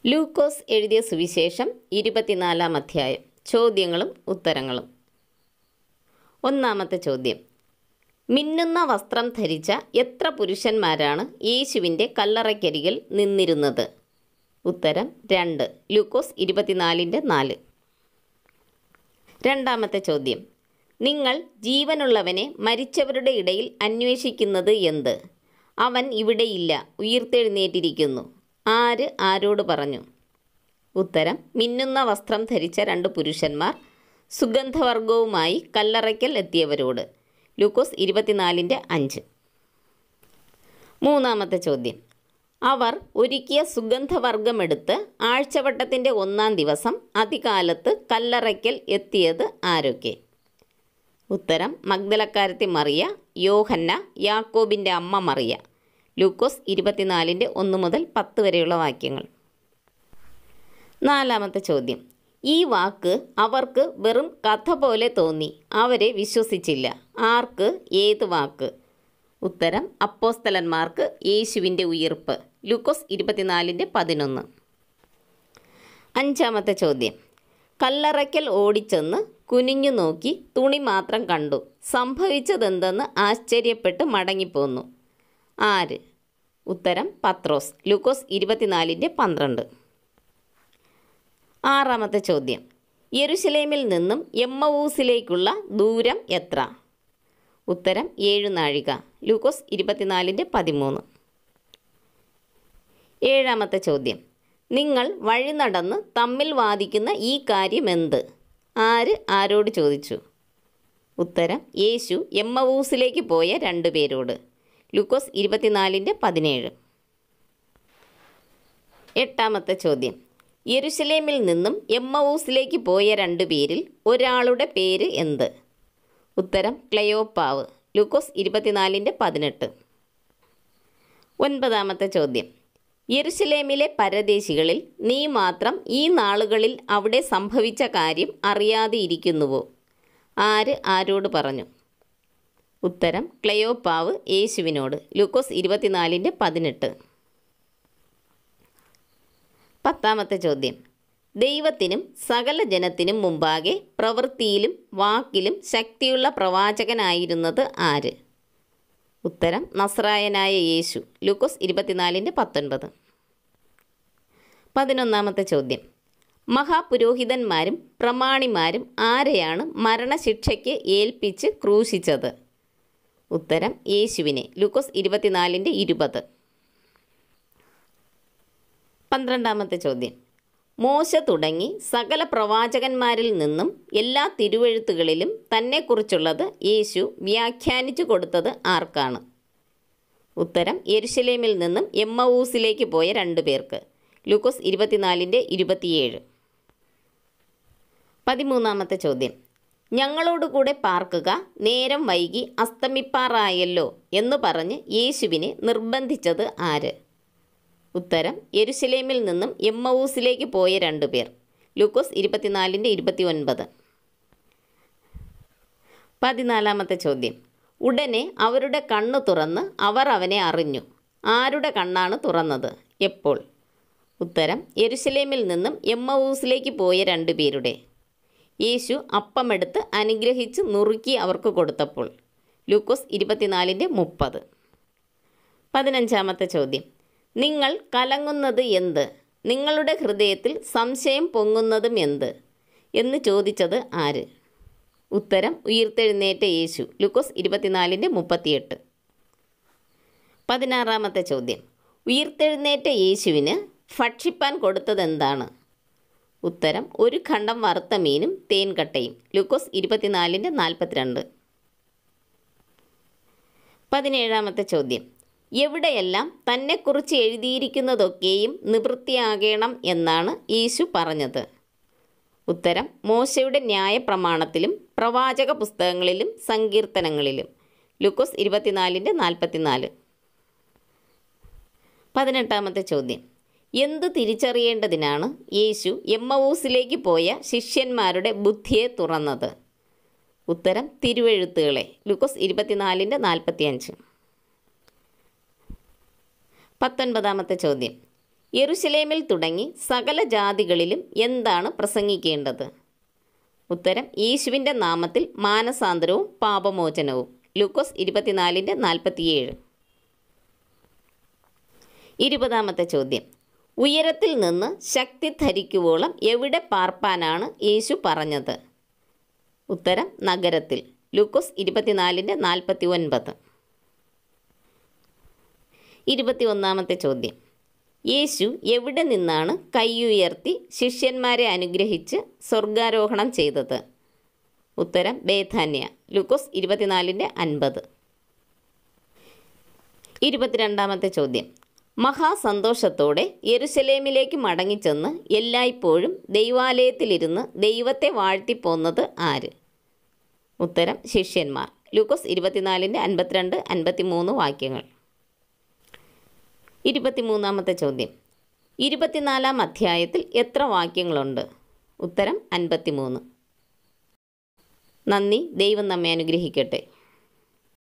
ലൂക്കോസ് എഴുതിയ സുവിശേഷം ഇരുപത്തിനാലാം അധ്യായം ചോദ്യങ്ങളും ഉത്തരങ്ങളും ഒന്നാമത്തെ ചോദ്യം മിന്നുന്ന വസ്ത്രം ധരിച്ച എത്ര പുരുഷന്മാരാണ് യേശുവിൻ്റെ കല്ലറയ്ക്കരികിൽ നിന്നിരുന്നത് ഉത്തരം രണ്ട് ലൂക്കോസ് ഇരുപത്തിനാലിൻ്റെ നാല് രണ്ടാമത്തെ ചോദ്യം നിങ്ങൾ ജീവനുള്ളവനെ മരിച്ചവരുടെ ഇടയിൽ അന്വേഷിക്കുന്നത് എന്ത് അവൻ ഇവിടെയില്ല ഉയിർത്തെഴുന്നേറ്റിരിക്കുന്നു ആര് ആരോട് പറഞ്ഞു ഉത്തരം മിന്നുന്ന വസ്ത്രം ധരിച്ച രണ്ട് പുരുഷന്മാർ സുഗന്ധവർഗവുമായി കല്ലറയ്ക്കൽ എത്തിയവരോട് ലൂക്കോസ് ഇരുപത്തിനാലിൻ്റെ അഞ്ച് മൂന്നാമത്തെ ചോദ്യം അവർ ഒരുക്കിയ സുഗന്ധവർഗമെടുത്ത് ആഴ്ചവട്ടത്തിൻ്റെ ഒന്നാം ദിവസം അതികാലത്ത് കല്ലറയ്ക്കൽ എത്തിയത് ആരൊക്കെ ഉത്തരം മഗ്ദലക്കാരത്തി മറിയ യോഹന്ന യാക്കോബിൻ്റെ അമ്മ മറിയ ലൂക്കോസ് ഇരുപത്തിനാലിൻ്റെ ഒന്ന് മുതൽ പത്ത് വരെയുള്ള വാക്യങ്ങൾ നാലാമത്തെ ചോദ്യം ഈ വാക്ക് അവർക്ക് വെറും കഥ പോലെ തോന്നി അവരെ വിശ്വസിച്ചില്ല ആർക്ക് ഏത് വാക്ക് ഉത്തരം അപ്പോസ്തലന്മാർക്ക് യേശുവിൻ്റെ ഉയിർപ്പ് ലൂക്കോസ് ഇരുപത്തിനാലിൻ്റെ പതിനൊന്ന് അഞ്ചാമത്തെ ചോദ്യം കല്ലറയ്ക്കൽ ഓടിച്ചെന്ന് കുനിഞ്ഞു നോക്കി തുണി മാത്രം കണ്ടു സംഭവിച്ചതെന്തെന്ന് ആശ്ചര്യപ്പെട്ട് മടങ്ങിപ്പോന്നു ആര് ഉത്തരം പത്രോസ് ലൂക്കോസ് ഇരുപത്തിനാലിൻ്റെ പന്ത്രണ്ട് ആറാമത്തെ ചോദ്യം യെരുശലേമിൽ നിന്നും എമ്മവൂസിലേക്കുള്ള ദൂരം എത്ര ഉത്തരം ഏഴ് നാഴിക ലൂക്കോസ് ഇരുപത്തിനാലിൻ്റെ പതിമൂന്ന് ഏഴാമത്തെ ചോദ്യം നിങ്ങൾ വഴി നടന്ന് തമ്മിൽ വാദിക്കുന്ന ഈ കാര്യം എന്ത് ആര് ആരോട് ചോദിച്ചു ഉത്തരം യേശു എമ്മവൂസിലേക്ക് പോയ രണ്ടുപേരോട് ലൂക്കോസ് ഇരുപത്തിനാലിൻ്റെ പതിനേഴ് എട്ടാമത്തെ ചോദ്യം യെരുശലേമിൽ നിന്നും എമ്മവൂസിലേക്ക് പോയ രണ്ടുപേരിൽ ഒരാളുടെ പേര് എന്ത് ഉത്തരം ക്ലയോപ്പാവ് ലൂക്കോസ് ഇരുപത്തിനാലിൻ്റെ പതിനെട്ട് ഒൻപതാമത്തെ ചോദ്യം യെരുശലേമിലെ പരദേശികളിൽ നീ മാത്രം ഈ നാളുകളിൽ അവിടെ സംഭവിച്ച കാര്യം അറിയാതെ ഇരിക്കുന്നുവോ ആര് ആരോട് പറഞ്ഞു ഉത്തരം ക്ലയോപ്പാവ് യേശുവിനോട് ലൂക്കോസ് ഇരുപത്തിനാലിൻ്റെ പതിനെട്ട് പത്താമത്തെ ചോദ്യം ദൈവത്തിനും സകല ജനത്തിനും മുമ്പാകെ പ്രവൃത്തിയിലും വാക്കിലും ശക്തിയുള്ള പ്രവാചകനായിരുന്നത് ആര് ഉത്തരം നസ്രായനായ യേശു ലൂക്കോസ് ഇരുപത്തിനാലിൻ്റെ പത്തൊൻപത് പതിനൊന്നാമത്തെ ചോദ്യം മഹാപുരോഹിതന്മാരും പ്രമാണിമാരും ആരെയാണ് മരണശിക്ഷയ്ക്ക് ഏൽപ്പിച്ച് ക്രൂശിച്ചത് ഉത്തരം യേശുവിനെ ലൂക്കോസ് ഇരുപത്തിനാലിൻ്റെ ഇരുപത് പന്ത്രണ്ടാമത്തെ ചോദ്യം മോശ തുടങ്ങി സകല പ്രവാചകന്മാരിൽ നിന്നും എല്ലാ തിരുവെഴുത്തുകളിലും തന്നെക്കുറിച്ചുള്ളത് യേശു വ്യാഖ്യാനിച്ചു കൊടുത്തത് ആർക്കാണ് ഉത്തരം യെരുശലേമിൽ നിന്നും എമ്മവൂസിലേക്ക് പോയ രണ്ടു പേർക്ക് ലൂക്കോസ് ഇരുപത്തിനാലിൻ്റെ ഇരുപത്തിയേഴ് പതിമൂന്നാമത്തെ ചോദ്യം ഞങ്ങളോടുകൂടെ പാർക്കുക നേരം വൈകി അസ്തമിപ്പാറായല്ലോ എന്ന് പറഞ്ഞ് യേശുവിനെ നിർബന്ധിച്ചത് ആര് ഉത്തരം യെരുശലേമിൽ നിന്നും എമ്മവൂസിലേക്ക് പോയ രണ്ടുപേർ ലൂക്കോസ് ഇരുപത്തിനാലിൻ്റെ ഇരുപത്തി ഒൻപത് പതിനാലാമത്തെ ചോദ്യം ഉടനെ അവരുടെ കണ്ണു തുറന്ന് അവർ അവനെ അറിഞ്ഞു ആരുടെ കണ്ണാണ് തുറന്നത് എപ്പോൾ ഉത്തരം യെരുശലേമിൽ നിന്നും എമ്മവൂസിലേക്ക് പോയ രണ്ടുപേരുടെ യേശു അപ്പമെടുത്ത് അനുഗ്രഹിച്ച് നുറുക്കി അവർക്ക് കൊടുത്തപ്പോൾ ലൂക്കോസ് ഇരുപത്തിനാലിൻ്റെ മുപ്പത് പതിനഞ്ചാമത്തെ ചോദ്യം നിങ്ങൾ കലങ്ങുന്നത് എന്ത് നിങ്ങളുടെ ഹൃദയത്തിൽ സംശയം പൊങ്ങുന്നതും എന്ത് എന്ന് ചോദിച്ചത് ആര് ഉത്തരം ഉയിർത്തെഴുന്നേറ്റ യേശു ലുക്കോസ് ഇരുപത്തിനാലിൻ്റെ മുപ്പത്തിയെട്ട് പതിനാറാമത്തെ ചോദ്യം ഉയിർത്തെഴുന്നേറ്റ യേശുവിന് ഭക്ഷിപ്പാൻ കൊടുത്തത് എന്താണ് ഉത്തരം ഒരു ഖണ്ഡം വറുത്ത മീനും തേൻകട്ടയും ലുക്കോസ് ഇരുപത്തിനാലിൻ്റെ നാൽപ്പത്തിരണ്ട് പതിനേഴാമത്തെ ചോദ്യം എവിടെയെല്ലാം തന്നെക്കുറിച്ച് എഴുതിയിരിക്കുന്നതൊക്കെയും നിവൃത്തിയാകണം എന്നാണ് യേശു പറഞ്ഞത് ഉത്തരം മോശയുടെ ന്യായപ്രമാണത്തിലും പ്രവാചക പുസ്തകങ്ങളിലും സങ്കീർത്തനങ്ങളിലും ലുക്കോസ് ഇരുപത്തിനാലിൻ്റെ നാൽപ്പത്തിനാല് പതിനെട്ടാമത്തെ ചോദ്യം എന്ത് തിരിച്ചറിയേണ്ടതിനാണ് യേശു എമ്മവൂസിലേക്ക് പോയ ശിഷ്യന്മാരുടെ ബുദ്ധിയെ തുറന്നത് ഉത്തരം തിരുവെഴുത്തുകളെ ലുക്കോസ് ഇരുപത്തിനാലിൻ്റെ നാൽപ്പത്തിയഞ്ച് പത്തൊൻപതാമത്തെ ചോദ്യം യെറുശലേമിൽ തുടങ്ങി സകല ജാതികളിലും എന്താണ് പ്രസംഗിക്കേണ്ടത് ഉത്തരം യേശുവിൻ്റെ നാമത്തിൽ മാനസാന്തരവും പാപമോചനവും ലൂക്കോസ് ഇരുപത്തിനാലിൻ്റെ നാൽപ്പത്തിയേഴ് ഇരുപതാമത്തെ ചോദ്യം ഉയരത്തിൽ നിന്ന് ശക്തി ധരിക്കുവോളം എവിടെ പാർപ്പാനാണ് യേശു പറഞ്ഞത് ഉത്തരം നഗരത്തിൽ ലൂക്കോസ് ഇരുപത്തിനാലിൻ്റെ നാൽപ്പത്തി ഒൻപത് ഇരുപത്തി ഒന്നാമത്തെ ചോദ്യം യേശു എവിടെ നിന്നാണ് കൈയുയർത്തി ശിഷ്യന്മാരെ അനുഗ്രഹിച്ച് സ്വർഗാരോഹണം ചെയ്തത് ഉത്തരം ബേധാന്യ ലൂക്കോസ് ഇരുപത്തിനാലിൻ്റെ അൻപത് ഇരുപത്തിരണ്ടാമത്തെ ചോദ്യം മഹാസന്തോഷത്തോടെ യെരുശലേമിലേക്ക് മടങ്ങിച്ചെന്ന് എല്ലായ്പ്പോഴും ദൈവാലയത്തിലിരുന്ന് ദൈവത്തെ വാഴ്ത്തിപ്പോന്നത് ആര് ഉത്തരം ശിഷ്യന്മാർ ലൂക്കോസ് ഇരുപത്തിനാലിൻ്റെ അൻപത്തിരണ്ട് അൻപത്തിമൂന്ന് വാക്യങ്ങൾ ഇരുപത്തിമൂന്നാമത്തെ ചോദ്യം ഇരുപത്തിനാലാം അധ്യായത്തിൽ എത്ര വാക്യങ്ങളുണ്ട് ഉത്തരം അൻപത്തിമൂന്ന് നന്ദി ദൈവം നമ്മെ അനുഗ്രഹിക്കട്ടെ